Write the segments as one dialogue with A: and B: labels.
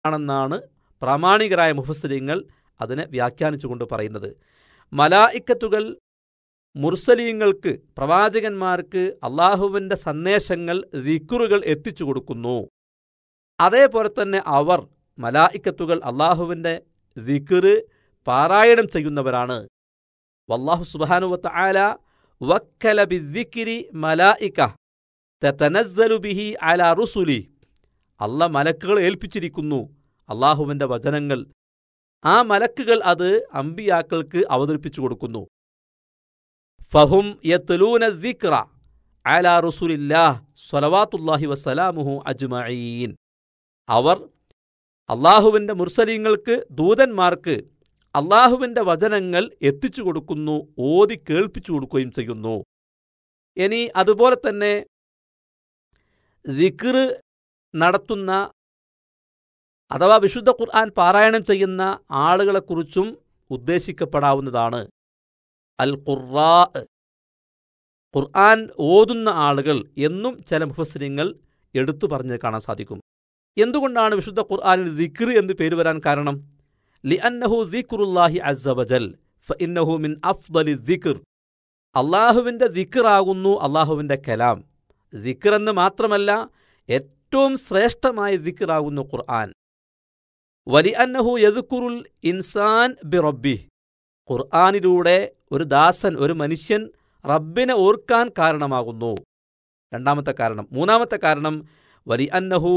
A: ആണെന്നാണ് പ്രാമാണികരായ മുഫസ്സരിങ്ങൾ അതിനെ വ്യാഖ്യാനിച്ചുകൊണ്ട് പറയുന്നത് മലായിക്കത്തുകൾ മുർസലീങ്ങൾക്ക് പ്രവാചകന്മാർക്ക് അള്ളാഹുവിൻ്റെ സന്ദേശങ്ങൾ ദിക്കുറുകൾ എത്തിച്ചു കൊടുക്കുന്നു അതേപോലെ തന്നെ അവർ മലായിക്കത്തുകൾ അള്ളാഹുവിൻ്റെ ദിക്കുറ് പാരായണം ചെയ്യുന്നവരാണ് വല്ലാഹു സുബാനുവത്ത ആല വക്കല ബിദ്ദിക്കിരി മലായിക്ക തനസ്സലു ബിഹി അല റുസുലി അല്ല മലക്കുകൾ ഏൽപ്പിച്ചിരിക്കുന്നു അള്ളാഹുവിൻ്റെ വചനങ്ങൾ ആ മലക്കുകൾ അത് അമ്പിയാക്കൾക്ക് അവതരിപ്പിച്ചു കൊടുക്കുന്നു ഫഹും യത്ലൂന ദിക്റ അല റുസുലില്ലാഹ് സ്വലവാത്തുല്ലാഹി വസ്സലാമുഹു അജ്മഈൻ അവർ അള്ളാഹുവിൻ്റെ മുർസലീങ്ങൾക്ക് ദൂതന്മാർക്ക് അള്ളാഹുവിൻ്റെ വചനങ്ങൾ എത്തിച്ചു കൊടുക്കുന്നു ഓതി കേൾപ്പിച്ചു കൊടുക്കുകയും ചെയ്യുന്നു ഇനി അതുപോലെ തന്നെ ദിക്ർ നടത്തുന്ന അഥവാ വിശുദ്ധ ഖുർആൻ പാരായണം ചെയ്യുന്ന ആളുകളെക്കുറിച്ചും ഉദ്ദേശിക്കപ്പെടാവുന്നതാണ് അൽ ഖുറാ ഖുർആൻ ഓതുന്ന ആളുകൾ എന്നും ചില മുഫസ്സരിങ്ങൾ എടുത്തു പറഞ്ഞ് കാണാൻ സാധിക്കും എന്തുകൊണ്ടാണ് വിശുദ്ധ ഖുർആനിൽ ദിക്ർ എന്ന് പേര് വരാൻ കാരണം ലി അന്നഹു ദിക്റുല്ലാഹി അസവജൽ ഫഇന്നഹു മിൻ അഫ്ദലി ദിക്ർ അള്ളാഹുവിൻ്റെ ദിക്റാകുന്നു അള്ളാഹുവിൻ്റെ കലാം ദിക്ർ എന്ന് മാത്രമല്ല ഏറ്റവും ശ്രേഷ്ഠമായ ദിക്റാകുന്നു ഖുർആൻ വലി അന്നഹു യദുക്കുറുൽ ഇൻസാൻ ബി റബ്ബി ഖുർആാനിലൂടെ ഒരു ദാസൻ ഒരു മനുഷ്യൻ റബ്ബിനെ ഓർക്കാൻ കാരണമാകുന്നു രണ്ടാമത്തെ കാരണം മൂന്നാമത്തെ കാരണം വലി അന്നഹു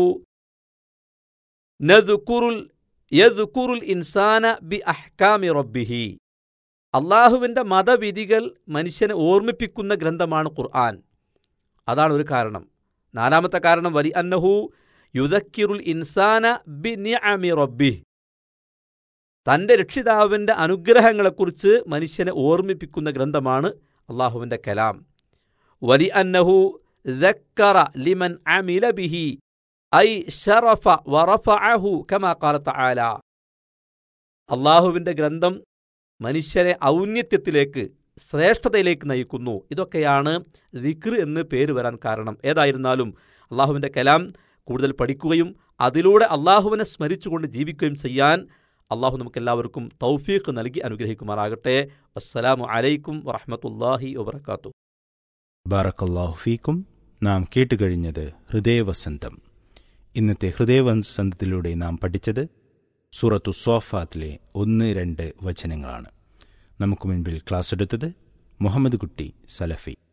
A: നദുക്കുറുൽ യദുക്കുറുൽ ഇൻസാന ബി അഹ്കാമി റബ്ബിഹി അള്ളാഹുവിൻ്റെ മതവിധികൾ മനുഷ്യനെ ഓർമ്മിപ്പിക്കുന്ന ഗ്രന്ഥമാണ് ഖുർആൻ അതാണ് ഒരു കാരണം നാലാമത്തെ കാരണം വലി അന്നഹു യുദക്കിറുൽ ഇൻസാന ബി നിഅമി റബ്ബി തൻ്റെ രക്ഷിതാവിൻ്റെ അനുഗ്രഹങ്ങളെക്കുറിച്ച് മനുഷ്യനെ ഓർമ്മിപ്പിക്കുന്ന ഗ്രന്ഥമാണ് അള്ളാഹുവിൻ്റെ കലാം വലി അന്നഹു ذكر لمن عمل به ഐ ഷറഫ വറഫഅഹു കമാ ഖാല തആല അള്ളാഹുവിൻ്റെ ഗ്രന്ഥം മനുഷ്യനെ ഔന്നത്യത്തിലേക്ക് ശ്രേഷ്ഠതയിലേക്ക് നയിക്കുന്നു ഇതൊക്കെയാണ് ദിക്ർ എന്ന് പേര് വരാൻ കാരണം ഏതായിരുന്നാലും അള്ളാഹുവിൻ്റെ കലാം കൂടുതൽ പഠിക്കുകയും അതിലൂടെ അള്ളാഹുവിനെ സ്മരിച്ചുകൊണ്ട് ജീവിക്കുകയും ചെയ്യാൻ അള്ളാഹു നമുക്കെല്ലാവർക്കും തൗഫീഖ് നൽകി അനുഗ്രഹിക്കുമാറാകട്ടെ അസ്സലാമു അലൈക്കും വറഹമത്തല്ലാഹി വബർക്കാത്തു
B: ബാറക്കല്ലാഹു ഫീക്കും നാം കേട്ടുകഴിഞ്ഞത് ഹൃദയവസന്തം ഇന്നത്തെ ഹൃദയവസന്തത്തിലൂടെ നാം പഠിച്ചത് സൂറത്തു സോഫാത്തിലെ ഒന്ന് രണ്ട് വചനങ്ങളാണ് നമുക്ക് മുൻപിൽ ക്ലാസ് എടുത്തത് മുഹമ്മദ് കുട്ടി സലഫി